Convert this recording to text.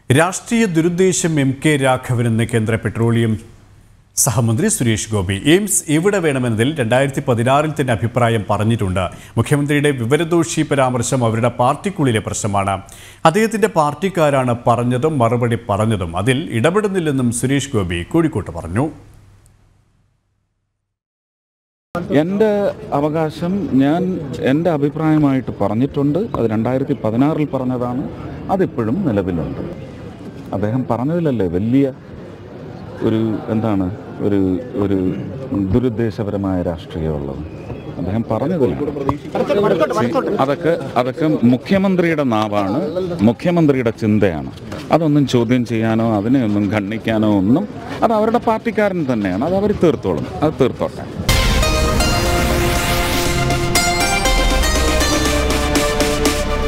രാഷ്ട്രീയ ദുരുദ്ദേശം M K Raghavan എന്ന കേന്ദ്ര പെട്രോളിയം സഹമന്ത്രി സുരേഷ് ഗോപി എയിംസ് എവിടെ വേണമെന്നതിൽ രണ്ടായിരത്തി പതിനാറിൽ തന്നെ അഭിപ്രായം പറഞ്ഞിട്ടുണ്ട് മുഖ്യമന്ത്രിയുടെ വിവരദോഷി പരാമർശം അവരുടെ പാർട്ടിക്കുള്ളിലെ പ്രശ്നമാണ് അദ്ദേഹത്തിന്റെ പാർട്ടിക്കാരാണ് പറഞ്ഞതും മറുപടി പറഞ്ഞതും അതിൽ ഇടപെടുന്നില്ലെന്നും സുരേഷ് ഗോപി കോഴിക്കോട്ട് പറഞ്ഞു എൻ്റെ അവകാശം ഞാൻ എൻ്റെ അഭിപ്രായമായിട്ട് പറഞ്ഞിട്ടുണ്ട് അത് രണ്ടായിരത്തി പതിനാറിൽ പറഞ്ഞതാണ് അതിപ്പോഴും നിലവിലുണ്ട് അദ്ദേഹം പറഞ്ഞതിലല്ലേ വലിയ ഒരു എന്താണ് ഒരു ഒരു ദുരുദ്ദേശപരമായ രാഷ്ട്രീയമുള്ളത് അദ്ദേഹം പറഞ്ഞതിലാണ് അതൊക്കെ അതൊക്കെ മുഖ്യമന്ത്രിയുടെ നാവാണ് മുഖ്യമന്ത്രിയുടെ ചിന്തയാണ് അതൊന്നും ചോദ്യം ചെയ്യാനോ അതിനെ ഒന്നും ഖണ്ഡിക്കാനോ ഒന്നും അത് അവരുടെ പാർട്ടിക്കാരൻ തന്നെയാണ് അത് അവർ തീർത്തോളും അത് തീർത്തോട്ടെ